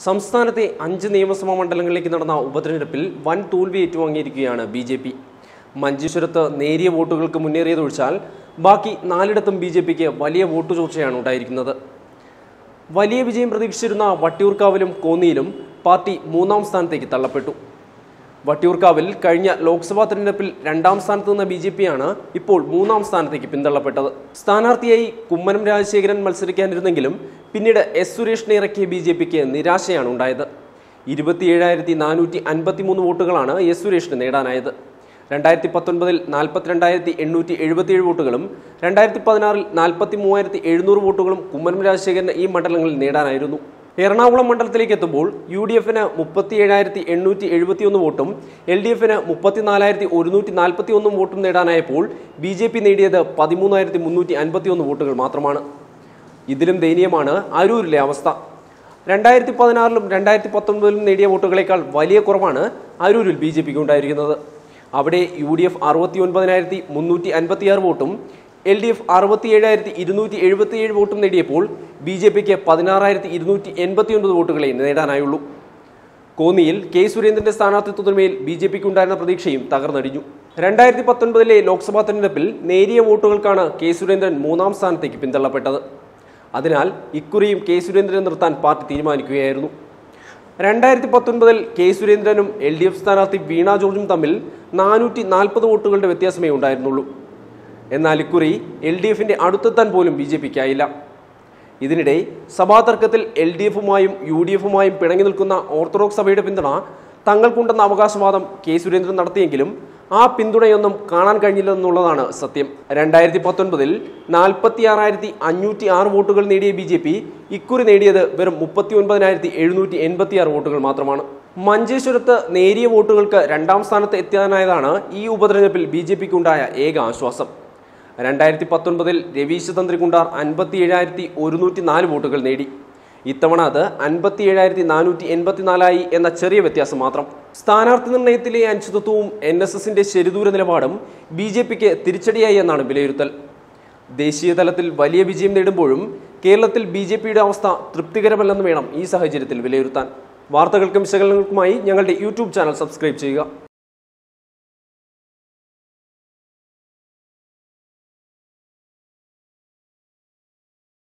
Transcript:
സംസ്ഥാനത്തെ അഞ്ച് നിയമസഭാ മണ്ഡലങ്ങളിലേക്ക് നടന്ന ഉപതെരഞ്ഞെടുപ്പിൽ വൻ തോൽവി ഏറ്റുവാങ്ങിയിരിക്കുകയാണ് ബി ജെ പി മഞ്ചേശ്വരത്ത് നേരിയ വോട്ടുകൾക്ക് മുന്നേറിയതൊഴിച്ചാൽ ബാക്കി നാലിടത്തും ബി ജെ പിക്ക് വലിയ വോട്ട് ചോർച്ചയാണ് ഉണ്ടായിരിക്കുന്നത് വലിയ വിജയം പ്രതീക്ഷിച്ചിരുന്ന വട്ടിയൂർക്കാവിലും കോന്നിയിലും പാർട്ടി മൂന്നാം സ്ഥാനത്തേക്ക് തള്ളപ്പെട്ടു വട്ടിയൂർക്കാവിൽ കഴിഞ്ഞ ലോക്സഭാ തെരഞ്ഞെടുപ്പിൽ രണ്ടാം സ്ഥാനത്ത് നിന്ന ബി ജെ പിയാണ് ഇപ്പോൾ മൂന്നാം സ്ഥാനത്തേക്ക് പിന്തള്ളപ്പെട്ടത് സ്ഥാനാർത്ഥിയായി കുമ്മനം രാജശേഖരൻ മത്സരിക്കാനിരുന്നെങ്കിലും പിന്നീട് എസ് സുരേഷിനെ ഇറക്കിയ ബി ജെ പിക്ക് നിരാശയാണ് ഉണ്ടായത് ഇരുപത്തിയേഴായിരത്തി നാനൂറ്റി അൻപത്തിമൂന്ന് വോട്ടുകളാണ് എസ് സുരേഷിന് നേടാനായത് രണ്ടായിരത്തി പത്തൊൻപതിൽ നാൽപ്പത്തിരണ്ടായിരത്തി എണ്ണൂറ്റി എഴുപത്തിയേഴ് വോട്ടുകളും രണ്ടായിരത്തി പതിനാറിൽ നാൽപ്പത്തി മൂവായിരത്തി എഴുന്നൂറ് വോട്ടുകളും കുമ്മനം രാജശേഖരന് ഈ മണ്ഡലങ്ങളിൽ നേടാനായിരുന്നു എറണാകുളം മണ്ഡലത്തിലേക്ക് എത്തുമ്പോൾ യു ഡി എഫിന് മുപ്പത്തി ഏഴായിരത്തി എണ്ണൂറ്റി എഴുപത്തിയൊന്ന് വോട്ടും എൽ ഡി എഫിന് മുപ്പത്തിനാലായിരത്തി ഒരുന്നൂറ്റി നാൽപ്പത്തി ഒന്നും വോട്ടും നേടാനായപ്പോൾ ബി ജെ പി നേടിയത് പതിമൂന്നായിരത്തി മുന്നൂറ്റി അൻപത്തിയൊന്ന് വോട്ടുകൾ മാത്രമാണ് ഇതിലും ദയനീയമാണ് അരൂരിലെ അവസ്ഥ രണ്ടായിരത്തി പതിനാറിലും രണ്ടായിരത്തി പത്തൊൻപതിലും നേടിയ വോട്ടുകളേക്കാൾ വലിയ കുറവാണ് അരൂരിൽ ബി ജെ പിക്ക് ഉണ്ടായിരിക്കുന്നത് അവിടെ യു ഡി എഫ് അറുപത്തി ഒൻപതിനായിരത്തി മുന്നൂറ്റി അൻപത്തിയാറ് വോട്ടും എൽ ഡി എഫ് അറുപത്തി ഏഴായിരത്തി ഇരുന്നൂറ്റി എഴുപത്തിയേഴ് വോട്ടും നേടിയപ്പോൾ ബി ജെ പിക്ക് പതിനാറായിരത്തി ഇരുന്നൂറ്റി എൺപത്തി ഒൻപത് വോട്ടുകളെ നേടാനായുള്ളൂ കോന്നിയിൽ കെ സുരേന്ദ്രന്റെ സ്ഥാനാർത്ഥിത്വത്തിന്മേൽ ബി ജെ പിക്ക് ഉണ്ടായിരുന്ന പ്രതീക്ഷയും തകർന്നടിഞ്ഞു രണ്ടായിരത്തി പത്തൊൻപതിലെ ലോക്സഭാ തെരഞ്ഞെടുപ്പിൽ നേരിയ വോട്ടുകൾക്കാണ് കെ സുരേന്ദ്രൻ മൂന്നാം സ്ഥാനത്തേക്ക് പിന്തള്ളപ്പെട്ടത് അതിനാൽ ഇക്കുറിയും കെ സുരേന്ദ്രനെ നിർത്താൻ പാർട്ടി തീരുമാനിക്കുകയായിരുന്നു രണ്ടായിരത്തി പത്തൊൻപതിൽ കെ സുരേന്ദ്രനും എൽ ഡി എഫ് സ്ഥാനാർത്ഥി വീണ ജോർജും തമ്മിൽ നാനൂറ്റി നാൽപ്പത് വോട്ടുകളുടെ വ്യത്യാസമേ ഉണ്ടായിരുന്നുള്ളൂ എന്നാൽ ഇക്കുറി എൽ ഡി എഫിന്റെ അടുത്തെത്താൻ പോലും ബി ജെ പിക്കായില്ല ഇതിനിടെ സഭാ തർക്കത്തിൽ എൽ ഡി എഫുമായും യു ഡി എഫുമായും പിണങ്ങി നിൽക്കുന്ന ഓർത്തഡോക്സ് സഭയുടെ പിന്തുണ തങ്ങൾക്കുണ്ടെന്ന അവകാശവാദം കെ സുരേന്ദ്രൻ നടത്തിയെങ്കിലും ആ പിന്തുണയൊന്നും കാണാൻ കഴിഞ്ഞില്ലെന്നുള്ളതാണ് സത്യം രണ്ടായിരത്തി പത്തൊൻപതിൽ നാൽപ്പത്തി ആറായിരത്തി അഞ്ഞൂറ്റി ആറ് വോട്ടുകൾ നേടിയ ബി ജെ പി ഇക്കുറി നേടിയത് വെറും മുപ്പത്തി ഒൻപതിനായിരത്തി എഴുന്നൂറ്റി എൺപത്തി ആറ് വോട്ടുകൾ മാത്രമാണ് മഞ്ചേശ്വരത്ത് നേരിയ വോട്ടുകൾക്ക് രണ്ടാം സ്ഥാനത്ത് എത്താനായതാണ് ഈ ഉപതെരഞ്ഞെടുപ്പിൽ ബി ജെ പിക്ക് ഉണ്ടായ ഏക ആശ്വാസം രണ്ടായിരത്തി പത്തൊൻപതിൽ രവീശ് തന്ത്രികുണ്ടാർ അൻപത്തി ഏഴായിരത്തി ഒരുന്നൂറ്റി നാല് വോട്ടുകൾ നേടി ഇത്തവണ അത് അൻപത്തി ഏഴായിരത്തി നാനൂറ്റി എൺപത്തിനാലായി എന്ന ചെറിയ വ്യത്യാസം മാത്രം സ്ഥാനാർത്ഥി നിർണയത്തിലെ അനിശ്ചിതത്വവും എൻ എസ് എസിന്റെ ശരിദൂര നിലപാടും ബി ജെ പിക്ക് തിരിച്ചടിയായി എന്നാണ് വിലയിരുത്തൽ ദേശീയ തലത്തിൽ വലിയ വിജയം നേടുമ്പോഴും കേരളത്തിൽ ബി ജെ പിയുടെ അവസ്ഥ തൃപ്തികരമല്ലെന്ന് വേണം ഈ സാഹചര്യത്തിൽ വിലയിരുത്താൻ വാർത്തകൾക്കും വിശകലനങ്ങൾക്കുമായി ഞങ്ങളുടെ യൂട്യൂബ് ചാനൽ സബ്സ്ക്രൈബ് ചെയ്യുക